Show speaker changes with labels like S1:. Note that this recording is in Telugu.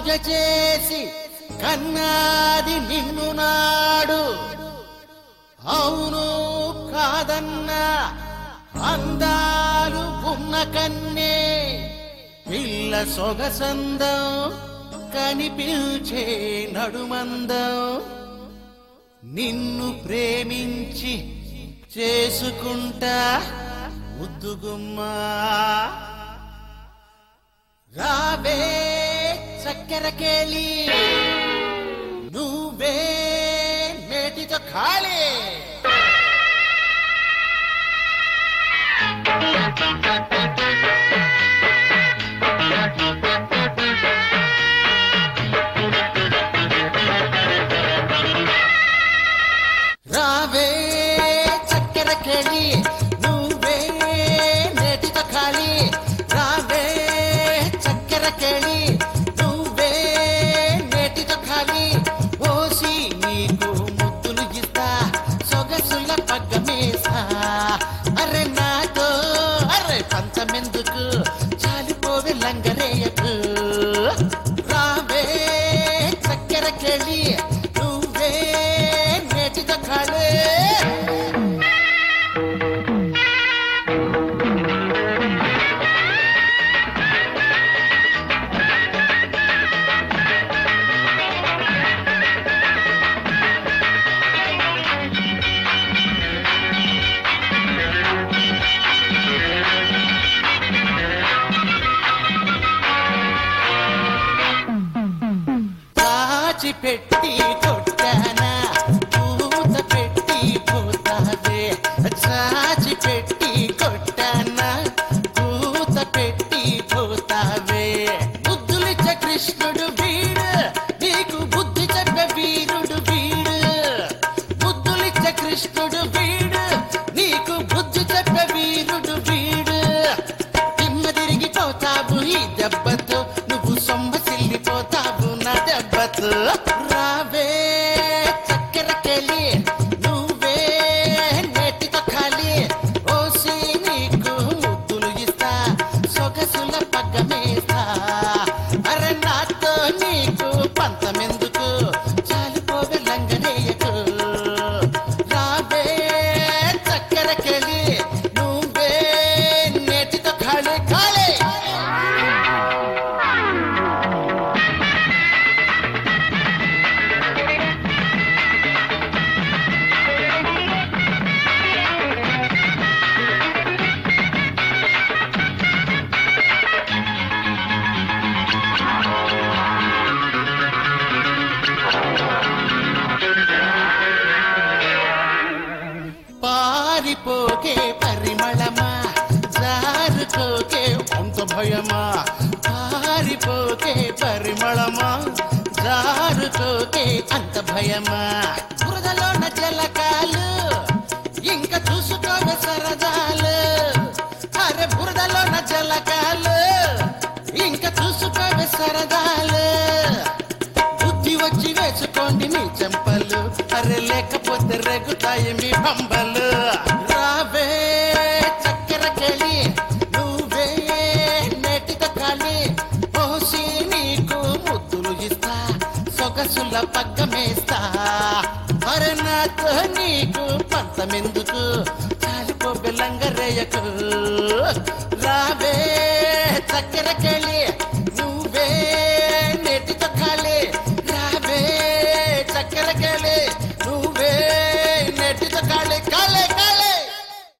S1: పూజ చేసి కన్నాది నిన్ను నాడు అవును కాదన్నా అందాలు ఉన్న కన్నే పిల్ల సొగసందం కనిపించే నడుమందం నిన్ను ప్రేమించి చేసుకుంటా ముద్దుగుమ్మా రావే చక్కెర కేళి నువ్వే నేటితో ఖాళీ రావే చక్కెర కేళి నువ్వే నేటితో ఖాళీ రావే చక్కెర కేళి నువ్వే నేటితో ఖాళీ ఓసి నీకు ముద్దులు ఇస్తా సొగసుల పగ్గమేస్తా అరే నాతో అరే పంచమెందుకు చాలిపోవే లంగరేయకు రావే చక్కెర కేళి నువ్వే నేటితో ఖాళీ దాచి పెట్టి కొట్టానా పూత పెట్టి పోతావే చాచి పెట్టి కొట్టానా పూత పెట్టి పోతావే బుద్ధులిచ్చ కృష్ణుడు వీడు నీకు బుద్ధి చెప్పే వీరుడు వీడు బుద్ధులిచ్చ కృష్ణుడు వీడు నీకు బుద్ధి చెప్పే వీరుడు వీడు తిమ్మ తిరిగిపోతావు ఈ దెబ్బతో నువ్వు సొమ్మసిల్లిపోతావు నా దెబ్బతో రావే చక్కెర కెలి నువ్వే నేటితో ఖాళీ ఓసి నీకు ముద్దులు ఇస్తా సొగసుల పగ్గమేస్తా అరే నాతో నీకు పంతమెందుకు చాలిపోవే లంగరేయకు రావే చక్కెర కెలి నువ్వే నేటితో ఖాళీ ఖాళీ పారిపోకే పరిమళమా జారుకోకే అంత భయమా పారిపోకే పరిమళమా జారుకోకే అంత భయమా బురదలోన జలకాలు ఇంకా చూసుకోవే సరదాలు అరే బురదలోన జలకాలు ఇంకా చూసుకోవే సరదాలు బుద్ధి వచ్చి వేసుకోండి మీ చెంపలు అరే లేకపోతే రేగుతాయి మీ పంబలు రావే చక్కెర కెలి నువ్వే నేటితో ఖాళీ పోసి నీకు ముద్దులు ఇస్తా సొగసుల పగ్గమేస్తా అరే నాతో నీకు పంతమెందుకు